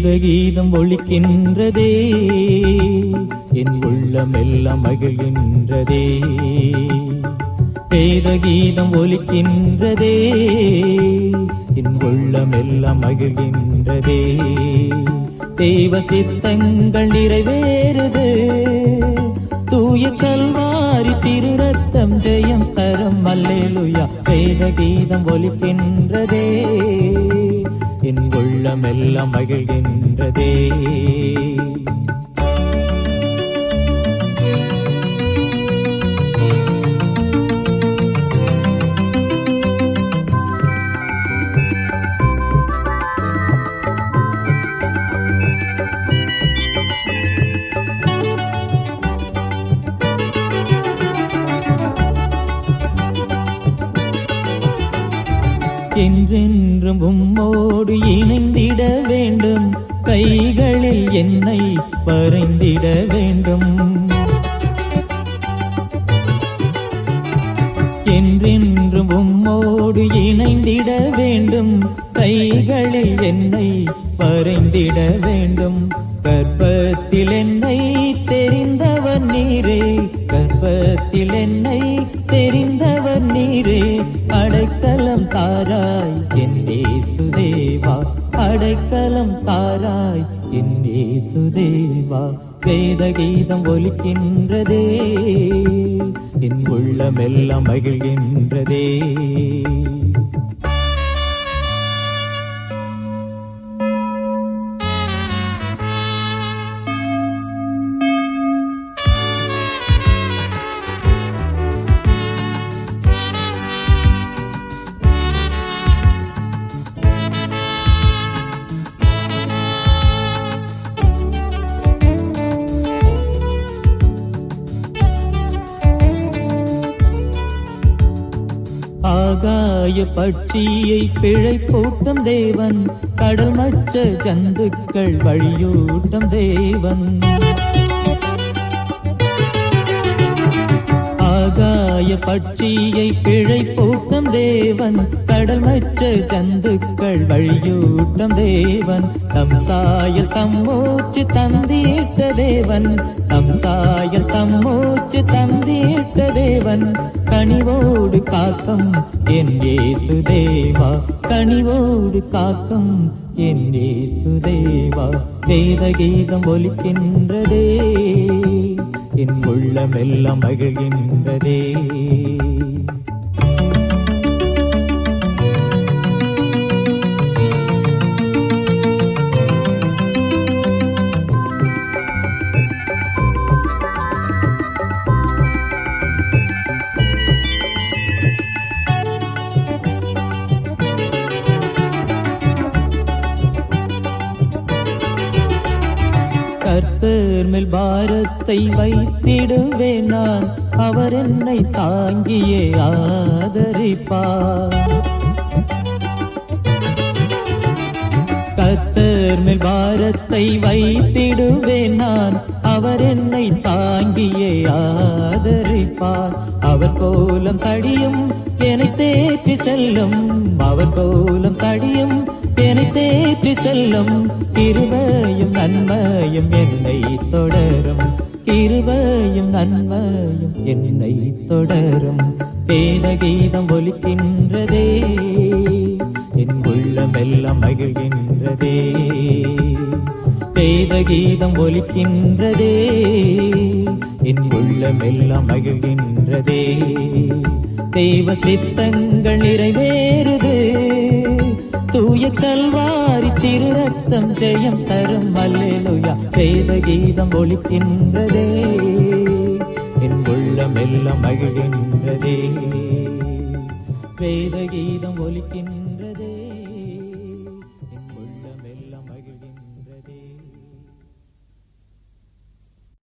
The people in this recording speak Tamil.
வேத கீதம் ஒழிக்கின்றதே என் உள்ளம் எல்லாம் மகிழ்கின்றதே வேத கீதம் ஒலிக்கின்றதே என் உள்ளம் எல்லாம் மகிழ்கின்றதே தெய்வ சித்தங்கள் நிறைவேறுது தூய கல்வாரி திரு ரத்தம் ஜெயம் தரும் அல்லேலுயா வேத கீதம் ஒலிக்கின்றதே என் உள்ளம் எல்லாம் மகிழ்கின்றதே என்றென்றும் உம்மோடு இணைந்திட வேண்டும் கைகளில் என்னை வரைந்திட வேண்டும் என்றென்றும் உம்மோடு இணைந்திட வேண்டும் கைகளில் என்னை வரைந்திட வேண்டும் கர்ப்பத்தில் என்னை தெரிந்தவர் நீரே கர்ப்பத்தில் என்னை தெரிந்தவர் நீரே அடைக்கலம் தாராய் என்னே சுதேவா அடைக்கலம் தாராய் என்னே சுதேவா வேத கீதம் ஒலிக்கின்றதே என் உள்ளமெல்லாம் மகிழ்கின்றதே ஆகாய பட்சியை பிழை போட்டும் தேவன் கடல் மச்ச ஜந்துக்கள் வழியூட்டும் தேவன் ஆகாய பட்சியை பிழை போட்டும் தேவன் கடல் மச்ச ஜந்துக்கள் வழியூட்டும் தேவன் தம் சாயல் தம் மூச்சு தந்திட்ட தேவன் தம் சாயல் தம் மூச்சு தந்திட்ட தேவன் கனிவோடு காக்கும் என் ஏசுதேவா கனிவோடு காக்கும் என் ஏசுதேவா வேத கீதம் ஒலிக்கின்றதே என் உள்ளமெல்லாம் மகிழ்கின்றதே கர்த்தர் மேல் பாரத்தை வைத்திடுவேன் நான் அவர் என்னை தாங்கியே ஆதரிப்பார் கர்த்தர் மேல் பாரத்தை வைத்திடுவேன் நான் அவர் என்னை தாங்கியே ஆதரிப்பார் அவர் கோலம் தடியும் என்னை தேற்றி செல்லும் அவர் கோலம் தடியும் என்னை தேற்றி செல்லும் கிருபையும் நன்மையும் என்னை தொடரும் கிருபையும் நன்மையும் என்னை தொடரும் வேத கீதம் ஒலிக்கின்றதே என் உள்ளமெல்லாம் மகிழ்கின்றதே வேத கீதம் ஒலிக்கின்றதே என் உள்ளமெல்லாம் மகிழ்கின்றதே தெய்வ சித்தங்கள் நிறைவேறுது தூய கல்வாரி திரு ரத்தம் ஜெயம் தரும் அல்லேலுயா வேத கீதம் ஒலிக்கின்றதே என் உள்ளமெல்லாம் மகிழ்கின்றதே வேத கீதம் ஒலிக்கின்ற